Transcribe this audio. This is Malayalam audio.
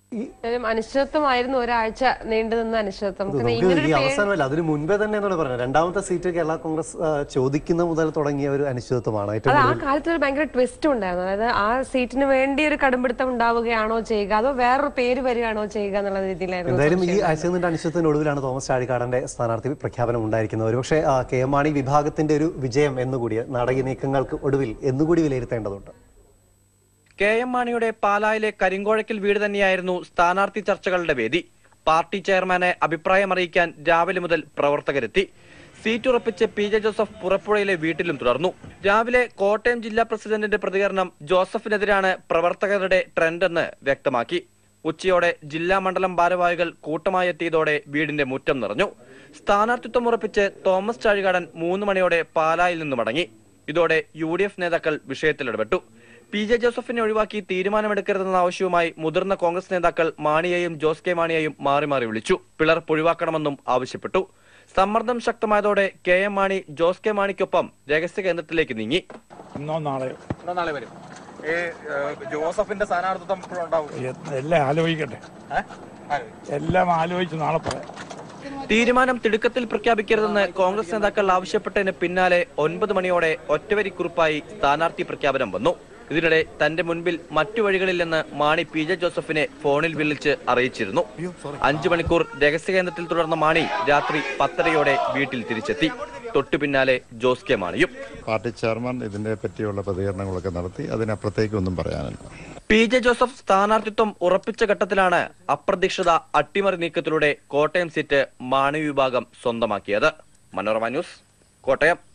എന്തായാലും അനിശ്ചിതത്വമായിരുന്നു ഒരാഴ്ച നീണ്ടു നിന്ന അനിശ്ചിതത്വം കാരണം നമുക്ക് ഇങ്ങനൊരു ഈ പേര് അവസാനമല്ല അതിന് മുൻപേ തന്നെ എന്നാണ് പറഞ്ഞത് രണ്ടാമത്തെ സീറ്റ് കേരള കോൺഗ്രസ് ആ, ചോദിക്കുന്ന മുതൽ തുടങ്ങിയ ഒരു അനിശ്ചിതത്വമാണ് ഏറ്റവും അത് ആ കൂടുതൽ കാലത്ത് ഒരു ഭയങ്കര ട്വിസ്റ്റ് ഉണ്ടായിരുന്നു അതായത് ആ സീറ്റിന് വേണ്ടി ഒരു കടുംപിടുത്തം ഉണ്ടാവുകയാണോ ചെയ്യുക അതോ വേറൊരു പേര് വരികയാണോ ചെയ്യുക എന്നുള്ള രീതിയിലായിരുന്നു എന്തായാലും ഈ ആഴ്ച നിന്റെ അനിശ്ചിതത്തിനൊടുവിലാണ് തോമസ് ചാഴിക്കാടന്റെ സ്ഥാനാർത്ഥി പ്രഖ്യാപനം ഉണ്ടായിരിക്കുന്നത് ഒരുപക്ഷെ ആ, കെ എം മാണി വിഭാഗത്തിന്റെ ഒരു വിജയം എന്നുകൂടി നാടകീയ നീക്കങ്ങൾക്ക് ഒടുവിൽ എന്നുകൂടി വിലയിരുത്തേണ്ടതുണ്ട് കെ എം മാണിയുടെ പാലായിലെ കരിങ്കോഴക്കിൽ വീട് തന്നെയായിരുന്നു സ്ഥാനാർത്ഥി ചർച്ചകളുടെ വേദി പാർട്ടി ചെയർമാനെ അഭിപ്രായം അറിയിക്കാൻ രാവിലെ മുതൽ പ്രവർത്തകരെത്തി സീറ്റ് ഉറപ്പിച്ച് പി ജെ ജോസഫ് പുറപ്പുഴയിലെ വീട്ടിലും തുടർന്നു രാവിലെ കോട്ടയം ജില്ലാ പ്രസിഡന്റിന്റെ പ്രതികരണം ജോസഫിനെതിരാണ് പ്രവർത്തകരുടെ ട്രെൻഡെന്ന് വ്യക്തമാക്കി ഉച്ചയോടെ ജില്ലാ മണ്ഡലം ഭാരവാഹികൾ കൂട്ടമായി എത്തിയതോടെ വീടിന്റെ മുറ്റം നിറഞ്ഞു സ്ഥാനാർത്ഥിത്വം ഉറപ്പിച്ച് തോമസ് ചാഴികാടൻ മൂന്ന് മണിയോടെ പാലായിൽ നിന്ന് മടങ്ങി ഇതോടെ യു ഡി എഫ് നേതാക്കൾ വിഷയത്തിലിടപെട്ടു പി ജെ ജോസഫിനെ ഒഴിവാക്കി തീരുമാനമെടുക്കരുതെന്ന ആവശ്യവുമായി മുതിർന്ന കോൺഗ്രസ് നേതാക്കൾ മാണിയെയും ജോസ് കെ മാണിയെയും മാറി മാറി വിളിച്ചു പിളർപ്പ് ഒഴിവാക്കണമെന്നും ആവശ്യപ്പെട്ടു സമ്മർദ്ദം ശക്തമായതോടെ K M Mani Jose K മാണിക്കൊപ്പം രഹസ്യ കേന്ദ്രത്തിലേക്ക് നീങ്ങി ഇന്നോ നാളെയോ നാളെ വരും ജോസഫിന്റെ സ്ഥാനാർത്ഥിത്വം ഉണ്ടാവും എ- എല്ലാം ആലോചിക്കട്ടെ എല്ലാം ആലോചിച്ച് നാളെ പറയാം തീരുമാനം തിടുക്കത്തിൽ പ്രഖ്യാപിക്കരുതെന്ന് കോൺഗ്രസ് നേതാക്കൾ ആവശ്യപ്പെട്ടതിന് പിന്നാലെ ഒൻപത് മണിയോടെ ഒറ്റവരിക്കുറിപ്പായി സ്ഥാനാർത്ഥി പ്രഖ്യാപനം വന്നു ഇതിനിടെ തന്റെ മുൻപിൽ മറ്റു വഴികളില്ലെന്ന് മാണി പി ജെ ജോസഫിനെ ഫോണിൽ വിളിച്ച് അറിയിച്ചിരുന്നു അഞ്ചു മണിക്കൂർ രഹസ്യകേന്ദ്രത്തിൽ തുടർന്ന മാണി രാത്രി പത്തരയോടെ വീട്ടിൽ തിരിച്ചെത്തി തൊട്ടു പിന്നാലെ ജോസ് കെ മാണിയും പാർട്ടി ചെയർമാൻ ഇതിനെ പറ്റിയുള്ള പ്രതികരണങ്ങളൊക്കെ നടത്തി അതിനപ്പുറത്തേക്കൊന്നും പറയാനില്ല പി ജെ ജോസഫ് സ്ഥാനാർത്ഥിത്വം ഉറപ്പിച്ച ഘട്ടത്തിലാണ് അപ്രതീക്ഷിത അട്ടിമറി നീക്കത്തിലൂടെ കോട്ടയം സീറ്റ് മാണി വിഭാഗം സ്വന്തമാക്കിയത് മനോരമ ന്യൂസ് കോട്ടയം